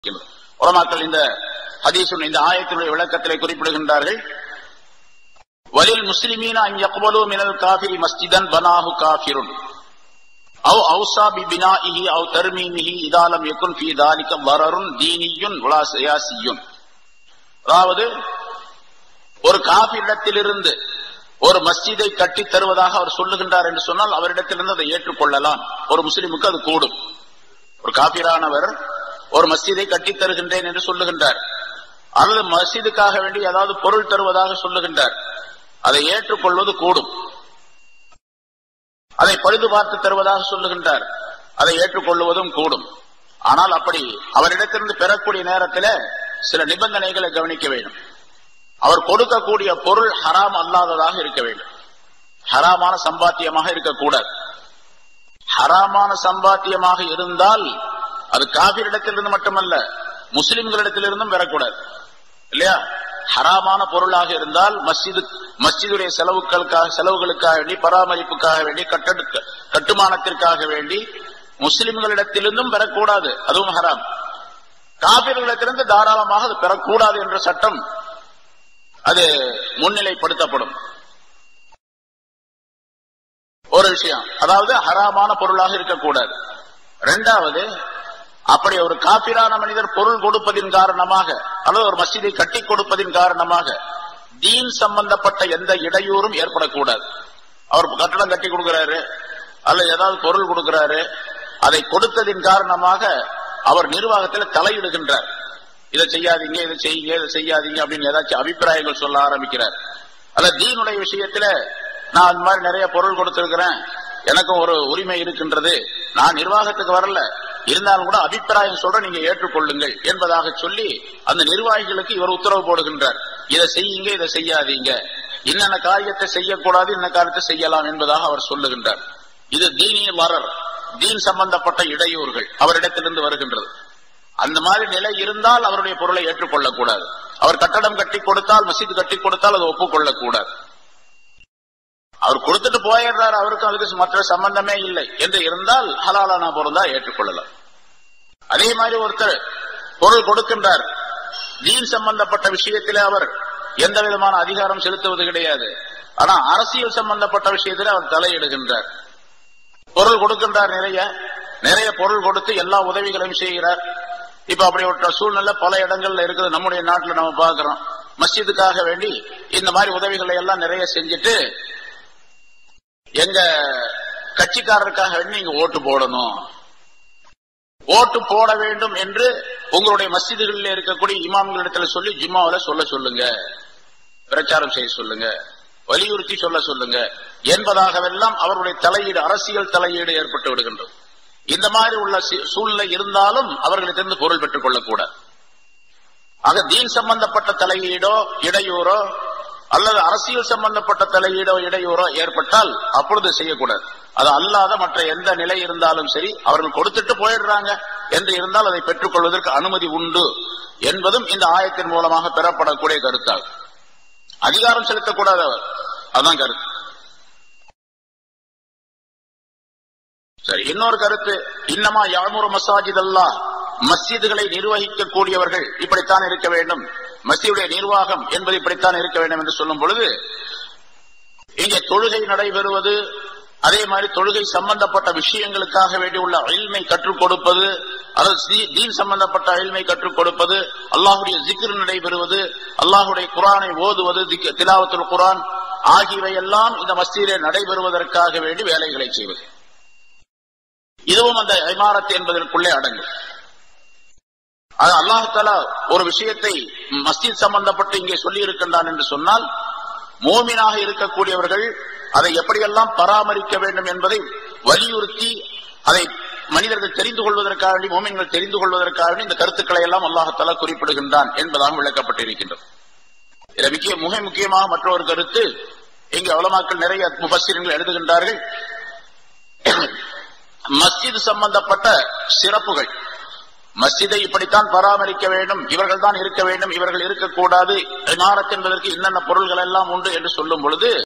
உலமாக்கள் இந்த ஹதீசுன் இந்த ஆயத்தினுடைய விளக்கத்திலே குறிப்பிடுகின்றார்கள் வலில் முஸ்லிமீன அன் யக்பலு மினல் காஃபிரி மஸ்ஜிதன் பனாஹு காஃபிருன் அவ் அவுசா பி பினாஇஹி அவ் தர்மீமிஹி இதா லம் யகுன் ஃபீ தாலிக வரருன் தீனியுன் வலா சியாசியுன் அதாவது ஒரு காபிரிடத்திலிருந்து ஒரு மஸ்ஜிதை கட்டித் தருவதாக அவர் சொல்லுகின்றார் என்று சொன்னால் அவரிடத்திலிருந்து அதை ஏற்றுக்கொள்ளலாம் ஒரு முஸ்லிமுக்கு அது கூடும் ஒரு காபிரானவர் ஒரு மஸ்ஜிதை கட்டித் தருகின்றேன் என்று சொல்லுகின்றார் அல்லது மஸ்ஜிதுக்காக வேண்டி ஏதாவது பொருள் தருவதாக சொல்லுகின்றார் அதை ஏற்றுக்கொள்வது கூடும் அதை பழுது பார்த்து தருவதாக சொல்லுகின்றார் அதை ஏற்றுக்கொள்வதும் கூடும் ஆனால் அப்படி அவரிடத்திலிருந்து பெறக்கூடிய நேரத்தில் சில நிபந்தனைகளை கவனிக்க வேண்டும் அவர் கொடுக்கக்கூடிய பொருள் ஹராம் அல்லாததாக இருக்க வேண்டும் ஹராமான சம்பாத்தியமாக இருக்கக்கூடாது ஹராமான சம்பாத்தியமாக இருந்தால் அது காபிரிடத்திலிருந்து மட்டுமல்ல முஸ்லிம்களிடத்திலிருந்தும் பெறக்கூடாது இல்லையா ஹராமான பொருளாக இருந்தால் மஸ்ஜிது மஸ்ஜிதுடைய செலவுகளுக்காக செலவுகளுக்காக வேண்டி பராமரிப்புக்காக வேண்டி கட்டட கட்டுமானத்திற்காக வேண்டி முஸ்லிம்களிடத்திலிருந்தும் பெறக்கூடாது அதுவும் ஹராம் காபிர்களிடத்திலிருந்து தாராளமாக அது பெறக்கூடாது என்ற சட்டம் அது முன்னிலைப்படுத்தப்படும் ஒரு விஷயம் அதாவது ஹராமான பொருளாக இருக்கக்கூடாது இரண்டாவது அப்படி ஒரு காபிரான மனிதர் பொருள் கொடுப்பதின் காரணமாக அல்லது ஒரு மசிதை கட்டி கொடுப்பதின் காரணமாக தீன் சம்பந்தப்பட்ட எந்த இடையூறும் ஏற்படக்கூடாது அவர் கட்டடம் கட்டி கொடுக்கிறாரு அல்லது ஏதாவது பொருள் கொடுக்கிறாரு அதை கொடுத்ததின் காரணமாக அவர் நிர்வாகத்தில் தலையிடுகின்றார் இதை செய்யாதீங்க இதை செய்யுங்க இதை செய்யாதீங்க அப்படின்னு ஏதாச்சும் அபிப்பிராயங்கள் சொல்ல ஆரம்பிக்கிறார் அல்ல தீனுடைய விஷயத்துல நான் அந்த மாதிரி நிறைய பொருள் கொடுத்திருக்கிறேன் எனக்கும் ஒரு உரிமை இருக்கின்றது நான் நிர்வாகத்துக்கு வரல இருந்தாலும் கூட அபிப்பிராயம் சொல்ற நீங்க ஏற்றுக்கொள்ளுங்கள் என்பதாக சொல்லி அந்த நிர்வாகிகளுக்கு இவர் உத்தரவு போடுகின்றார் இதை செய்யுங்க இதை செய்யாதீங்க என்னென்ன காரியத்தை செய்யக்கூடாது என்ன காரியத்தை செய்யலாம் என்பதாக அவர் சொல்லுகின்றார் இது தீனிய மரர் தீன் சம்பந்தப்பட்ட இடையூறுகள் அவரிடத்திலிருந்து வருகின்றது அந்த மாதிரி நிலை இருந்தால் அவருடைய பொருளை ஏற்றுக்கொள்ளக்கூடாது அவர் கட்டடம் கட்டி கொடுத்தால் மசீது கட்டி கொடுத்தால் அதை ஒப்புக்கொள்ளக்கூடாது அவர் கொடுத்துட்டு போயிடுறாரு அவருக்கும் அதுக்கு மற்ற சம்பந்தமே இல்லை என்று இருந்தால் ஹலாலான பொருந்தா ஏற்றுக்கொள்ளலாம் அதே மாதிரி ஒருத்தர் பொருள் கொடுக்கின்றார் தீன் சம்பந்தப்பட்ட விஷயத்தில் அவர் எந்த விதமான அதிகாரம் செலுத்துவது கிடையாது ஆனா அரசியல் சம்பந்தப்பட்ட விஷயத்தில் அவர் தலையிடுகின்றார் பொருள் கொடுக்கின்றார் நிறைய நிறைய பொருள் கொடுத்து எல்லா உதவிகளையும் செய்கிறார் இப்ப அப்படி ஒரு சூழ்நிலை பல இடங்கள்ல இருக்குது நம்முடைய நாட்டில் நம்ம பாக்குறோம் மஸ்ஜிதுக்காக வேண்டி இந்த மாதிரி உதவிகளை எல்லாம் நிறைய செஞ்சுட்டு எங்க கட்சிக்காரருக்காக வேண்டி நீங்க ஓட்டு போடணும் ஓட்டு போட வேண்டும் என்று உங்களுடைய மஸ்ஜிதுகளில் இருக்கக்கூடிய இமாம்களிடத்துல சொல்லி ஜும்மாவில சொல்ல சொல்லுங்க பிரச்சாரம் செய்ய சொல்லுங்க வலியுறுத்தி சொல்ல சொல்லுங்க என்பதாகவெல்லாம் அவருடைய தலையீடு அரசியல் தலையீடு ஏற்பட்டு விடுகின்றது இந்த மாதிரி உள்ள சூழ்நிலை இருந்தாலும் அவர்களிடத்திலிருந்து பொருள் பெற்றுக் கொள்ளக்கூடாது ஆக தீன் சம்பந்தப்பட்ட தலையீடோ இடையூறோ அல்லது அரசியல் சம்பந்தப்பட்ட தலையீடோ இடையூறோ ஏற்பட்டால் அப்பொழுது செய்யக்கூடாது அது அல்லாத மற்ற எந்த நிலை இருந்தாலும் சரி அவர்கள் கொடுத்துட்டு போயிடுறாங்க என்று இருந்தால் அதை பெற்றுக் கொள்வதற்கு அனுமதி உண்டு என்பதும் இந்த ஆயத்தின் மூலமாக பெறப்படக்கூடிய கருத்தாகும் அதிகாரம் செலுத்தக்கூடாது அவர் அதான் கருத்து சரி இன்னொரு கருத்து இன்னமா யாமுரு மசாஜித் அல்லா மஸ்ஜிதுகளை நிர்வகிக்கக்கூடியவர்கள் இப்படித்தான் இருக்க வேண்டும் மஸ்ஜிதுடைய நிர்வாகம் என்பது இப்படித்தான் இருக்க வேண்டும் என்று சொல்லும் பொழுது இங்கே தொழுகை நடைபெறுவது அதே மாதிரி தொழுகை சம்பந்தப்பட்ட விஷயங்களுக்காக வேண்டியுள்ள அயில்மை கற்றுக் கொடுப்பது அல்லது தீன் சம்பந்தப்பட்ட அயில்மை கற்றுக் கொடுப்பது அல்லாஹுடைய ஜிக்ரு நடைபெறுவது அல்லாஹுடைய குரானை ஓதுவது திலாவத்துல் குரான் ஆகியவை எல்லாம் இந்த மஸ்ஜிதிலே நடைபெறுவதற்காக வேண்டி வேலைகளை செய்வது இதுவும் அந்த இமாரத் என்பதற்குள்ளே அடங்கும் அது அல்லாஹால ஒரு விஷயத்தை மஸ்ஜித் சம்பந்தப்பட்டு இங்கே சொல்லி இருக்கின்றான் என்று சொன்னால் மோமினாக இருக்கக்கூடியவர்கள் அதை எப்படியெல்லாம் பராமரிக்க வேண்டும் என்பதை வலியுறுத்தி அதை மனிதர்கள் தெரிந்து கொள்வதற்காக வேண்டி மோமின்கள் தெரிந்து கொள்வதற்காக வேண்டி இந்த கருத்துக்களை எல்லாம் அல்லாஹால குறிப்பிடுகின்றான் என்பதாக விளக்கப்பட்டிருக்கின்றது இதில் முக்கிய மிக முக்கியமாக மற்றொரு கருத்து இங்கு அவலமாக்கள் நிறைய முபசிரங்கள் எழுதுகின்றார்கள் மஸ்ஜித் சம்பந்தப்பட்ட சிறப்புகள் மஸ்ஜிதை இப்படித்தான் பராமரிக்க வேண்டும் இவர்கள் தான் இருக்க வேண்டும் இவர்கள் இருக்கக்கூடாது இமாரத் என்பதற்கு என்னென்ன பொருள்கள் எல்லாம் உண்டு என்று சொல்லும் பொழுது